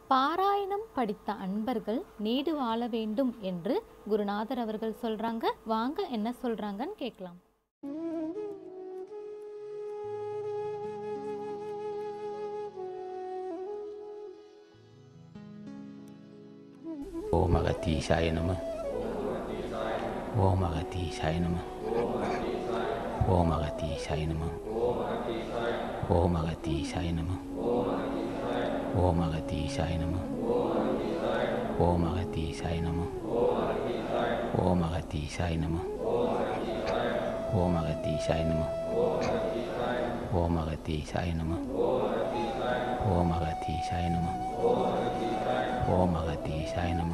பாராயணம் படித்த அன்பர்கள் நீடு வாழ வேண்டும் என்று குருநாதர் அவர்கள் சொல்றாங்க வாங்க என்ன சொல்றாங்கன்னு கேட்கலாம் ஓம் அகத்தீசாய நம ஓம் அகத்தீசாய நம ஓம் அகத்தீசாய நம ஓம் அகத்தீசாய நம ஓம் அகத்தீசாய நம ஓம் அகத்தீசாய நம ஓம் அகத்தீசாய நம ஓம் அகத்தீசாய நம ஓம் அகத்தீசாய நம ஓம் அகத்தீசாய நம ஓம் அகத்தீசாய நம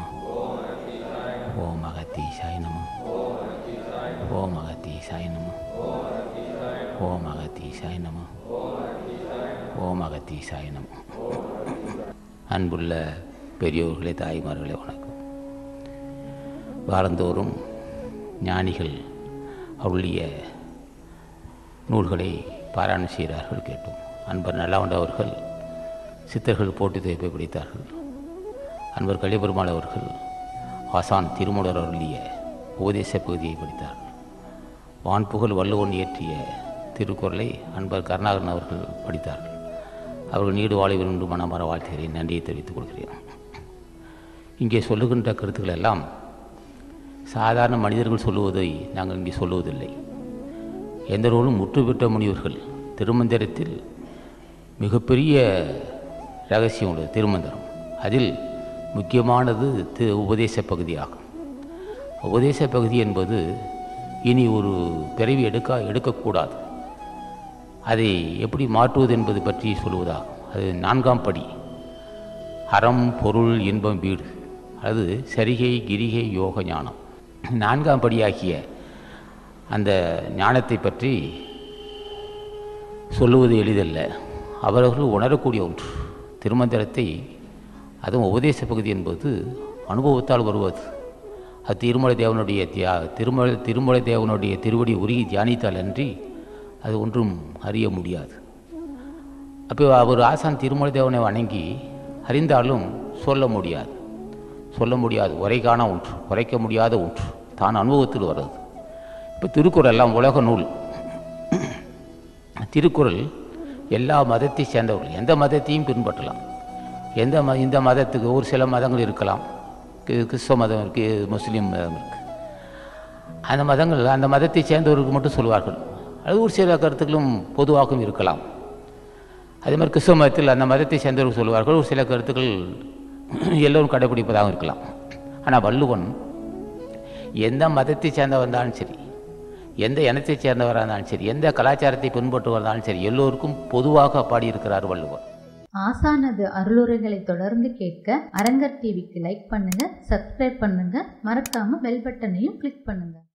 ஓம் அகத்தீசாய நம ஓம் அகத்தீசாய நம ஓம் அகத்தீசாய நம ஓம் அகத்தீசாய நம அன்புள்ள பெரியோர்களே தாய்மார்களே வணக்கம் வாரந்தோறும் ஞானிகள் அவருடைய நூல்களை பாராயணம் செய்கிறார்கள் கேட்டோம் அன்பர் நல்லாவண்ட அவர்கள் சித்தர்கள் போட்டி தொகுப்பை படித்தார்கள் அன்பர் கலிபெருமாள் அவர்கள் ஆசான் திருமூலர் அருளிய உபதேச பகுதியை படித்தார்கள் வான்புகழ் வள்ளுவன் இயற்றிய திருக்குறளை அன்பர் கருணாகரன் அவர்கள் படித்தார்கள் அவர்கள் நீடு வாழ வேண்டும் மனமர வாழ்த்துகிறேன் நன்றியை தெரிவித்துக் கொள்கிறேன் இங்கே சொல்லுகின்ற கருத்துக்கள் எல்லாம் சாதாரண மனிதர்கள் சொல்லுவதை நாங்கள் இங்கே சொல்லுவதில்லை எந்த நூலும் முற்றுப்பெற்ற முனிவர்கள் திருமந்திரத்தில் மிகப்பெரிய ரகசியம் உள்ளது திருமந்திரம் அதில் முக்கியமானது தி உபதேச பகுதியாகும் உபதேச பகுதி என்பது இனி ஒரு பிறவி எடுக்க எடுக்கக்கூடாது அதை எப்படி மாற்றுவது என்பது பற்றி சொல்வதாகும் அது நான்காம் படி அறம் பொருள் இன்பம் வீடு அது சரிகை கிரிகை யோக ஞானம் நான்காம் படியாகிய அந்த ஞானத்தை பற்றி சொல்லுவது எளிதல்ல அவர்கள் உணரக்கூடிய ஒன்று திருமந்திரத்தை அதுவும் உபதேச பகுதி என்பது அனுபவத்தால் வருவது அது திருமலை தேவனுடைய தியா திருமலை திருமலை தேவனுடைய திருவடி உருகி தியானித்தால் அன்றி அது ஒன்றும் அறிய முடியாது அப்போ அவர் ஆசான் திருமலை தேவனை வணங்கி அறிந்தாலும் சொல்ல முடியாது சொல்ல முடியாது உரைக்கான ஒன்று உரைக்க முடியாத ஒன்று தான் அனுபவத்தில் வர்றது இப்போ திருக்குறள் எல்லாம் உலக நூல் திருக்குறள் எல்லா மதத்தை சேர்ந்தவர்கள் எந்த மதத்தையும் பின்பற்றலாம் எந்த ம இந்த மதத்துக்கு ஒரு சில மதங்கள் இருக்கலாம் கி- கிறிஸ்தவ மதம் இருக்குது முஸ்லீம் மதம் இருக்குது அந்த மதங்கள் அந்த மதத்தை சேர்ந்தவர்களுக்கு மட்டும் சொல்வார்கள் அது ஒரு சில கருத்துக்களும் பொதுவாகவும் இருக்கலாம் அதே மாதிரி கிறிஸ்தவ மதத்தில் அந்த மதத்தை சேர்ந்தவர்கள் சொல்வார்கள் ஒரு சில கருத்துக்கள் எல்லோரும் கடைபிடிப்பதாகவும் இருக்கலாம் ஆனால் வள்ளுவன் எந்த மதத்தை சேர்ந்தவர் இருந்தாலும் சரி எந்த இனத்தை சேர்ந்தவராக இருந்தாலும் சரி எந்த கலாச்சாரத்தை பின்பற்றுவதாக இருந்தாலும் சரி எல்லோருக்கும் பொதுவாக பாடியிருக்கிறார் வள்ளுவர் ஆசானது அருளுரைகளை தொடர்ந்து கேட்க அரங்கர் டிவிக்கு லைக் பண்ணுங்க சப்ஸ்கிரைப் பண்ணுங்க மறக்காம பெல் பட்டனையும் கிளிக் பண்ணுங்க